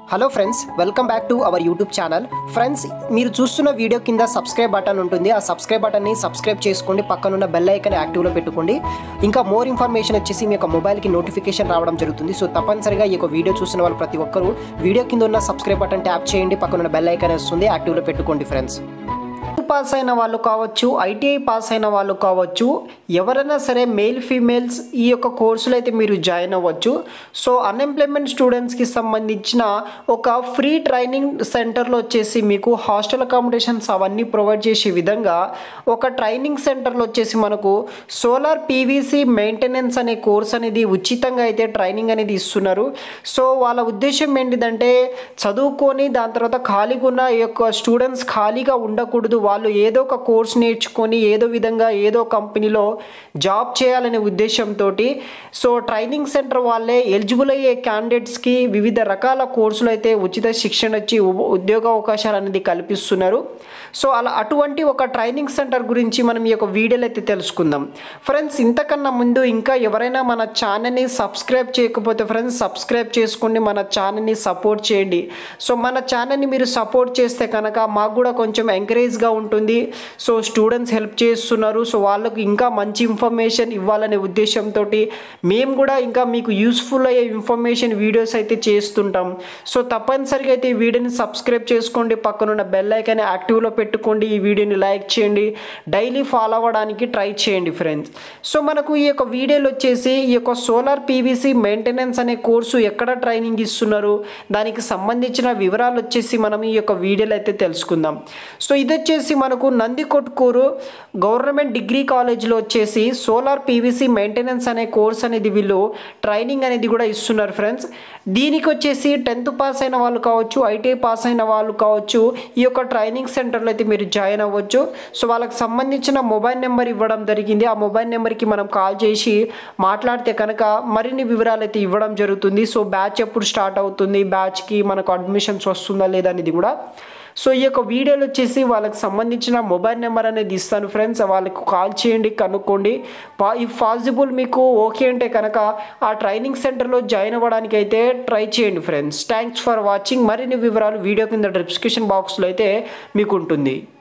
hello friends welcome back to our YouTube channel friends మీరు చూస్తున్న video కింద subscribe button ఉంటుంది ఆ సబ్స్క్రైబ్ బటన్ని సబ్స్క్రైబ్ చేసుకోండి పక్కనున్న బెల్ ఐకన్ యాక్టివ్లో పెట్టుకోండి ఇంకా మోర్ ఇన్ఫర్మేషన్ వచ్చేసి మీ యొక్క మొబైల్కి నోటిఫికేషన్ రావడం జరుగుతుంది సో తప్పనిసరిగా ఈ యొక్క వీడియో చూసిన వాళ్ళు ప్రతి ఒక్కరూ వీడియో కింద ఉన్న సబ్స్క్రైబ్ బటన్ ట్యాప్ చేయండి పక్కనున్న బెల్ ఐకన్ వస్తుంది యాక్టివ్లో పెట్టుకోండి ఫ్రెండ్స్ పాస్ అయిన వాళ్ళు కావచ్చు ఐటీఐ పాస్ అయిన వాళ్ళు కావచ్చు ఎవరైనా సరే మేల్ ఫీమేల్స్ ఈ యొక్క కోర్సులో అయితే మీరు జాయిన్ అవ్వచ్చు సో అన్ఎంప్లాయ్మెంట్ స్టూడెంట్స్కి సంబంధించిన ఒక ఫ్రీ ట్రైనింగ్ సెంటర్లో వచ్చేసి మీకు హాస్టల్ అకామిడేషన్స్ అవన్నీ ప్రొవైడ్ చేసే విధంగా ఒక ట్రైనింగ్ సెంటర్లో వచ్చేసి మనకు సోలార్ పీవీసీ మెయింటెనెన్స్ అనే కోర్స్ అనేది ఉచితంగా అయితే ట్రైనింగ్ అనేది ఇస్తున్నారు సో వాళ్ళ ఉద్దేశం ఏంటిదంటే చదువుకొని దాని తర్వాత ఖాళీగా ఉన్న ఈ యొక్క స్టూడెంట్స్ ఖాళీగా ఉండకూడదు వాళ్ళు ఏదో ఒక కోర్స్ నేర్చుకొని ఏదో విధంగా ఏదో కంపెనీలో జాబ్ చేయాలనే ఉద్దేశంతో సో ట్రైనింగ్ సెంటర్ వాళ్ళే ఎలిజిబుల్ అయ్యే క్యాండిడేట్స్కి వివిధ రకాల కోర్సులు అయితే ఉచిత శిక్షణ ఇచ్చి ఉ- ఉద్యోగ అవకాశాలు అనేది కల్పిస్తున్నారు సో అలా అటువంటి ఒక ట్రైనింగ్ సెంటర్ గురించి మనం ఈ యొక్క వీడియోలో అయితే తెలుసుకుందాం ఫ్రెండ్స్ ఇంతకన్నా ముందు ఇంకా ఎవరైనా మన ఛానల్ని సబ్స్క్రైబ్ చేయకపోతే ఫ్రెండ్స్ సబ్స్క్రైబ్ చేసుకోండి మన ఛానల్ని సపోర్ట్ చేయండి సో మన ఛానల్ని మీరు సపోర్ట్ చేస్తే కనుక మాకు కూడా కొంచెం ఎంకరేజ్గా ఉంటుంది సో స్టూడెంట్స్ హెల్ప్ చేస్తున్నారు సో వాళ్ళకు ఇంకా మంచి ఇన్ఫర్మేషన్ ఇవ్వాలనే ఉద్దేశంతో మేము కూడా ఇంకా మీకు యూస్ఫుల్ అయ్యే ఇన్ఫర్మేషన్ వీడియోస్ అయితే చేస్తుంటాం సో తప్పనిసరిగా అయితే ఈ వీడియోని సబ్స్క్రైబ్ చేసుకోండి పక్కనున్న బెల్ ఐకాన్ యాక్టివ్లో పెట్టుకోండి ఈ వీడియోని లైక్ చేయండి డైలీ ఫాలో అవ్వడానికి ట్రై చేయండి ఫ్రెండ్స్ సో మనకు ఈ యొక్క వీడియోలో వచ్చేసి ఈ యొక్క సోలార్ పీవీసీ మెయింటెనెన్స్ అనే కోర్సు ఎక్కడ ట్రైనింగ్ ఇస్తున్నారు దానికి సంబంధించిన వివరాలు వచ్చేసి మనం ఈ యొక్క వీడియోలో అయితే తెలుసుకుందాం సో ఇది వచ్చేసి మనకు నందికొట్కూరు గవర్నమెంట్ డిగ్రీ కాలేజ్లో వచ్చేసి సోలార్ పీవీసీ మెయింటెనెన్స్ అనే కోర్స్ అనేది వీళ్ళు ట్రైనింగ్ అనేది కూడా ఇస్తున్నారు ఫ్రెండ్స్ దీనికి వచ్చేసి టెన్త్ పాస్ అయిన వాళ్ళు కావచ్చు ఐటీఐ పాస్ అయిన వాళ్ళు కావచ్చు ఈ యొక్క ట్రైనింగ్ సెంటర్లో అయితే మీరు జాయిన్ అవ్వచ్చు సో వాళ్ళకి సంబంధించిన మొబైల్ నెంబర్ ఇవ్వడం జరిగింది ఆ మొబైల్ నెంబర్కి మనం కాల్ చేసి మాట్లాడితే కనుక మరిన్ని వివరాలు అయితే ఇవ్వడం జరుగుతుంది సో బ్యాచ్ ఎప్పుడు స్టార్ట్ అవుతుంది బ్యాచ్కి మనకు అడ్మిషన్స్ వస్తుందా లేదా అనేది కూడా సో ఈ యొక్క వీడియోలో వచ్చేసి వాళ్ళకి సంబంధించిన మొబైల్ నెంబర్ అనేది ఇస్తాను ఫ్రెండ్స్ వాళ్ళకు కాల్ చేయండి కనుక్కోండి పా ఇఫ్ పాసిబుల్ మీకు ఓకే అంటే కనుక ఆ ట్రైనింగ్ సెంటర్లో జాయిన్ అవ్వడానికి అయితే ట్రై చేయండి ఫ్రెండ్స్ థ్యాంక్స్ ఫర్ వాచింగ్ మరిన్ని వివరాలు వీడియో కింద డిస్క్రిప్షన్ బాక్స్లో అయితే మీకు ఉంటుంది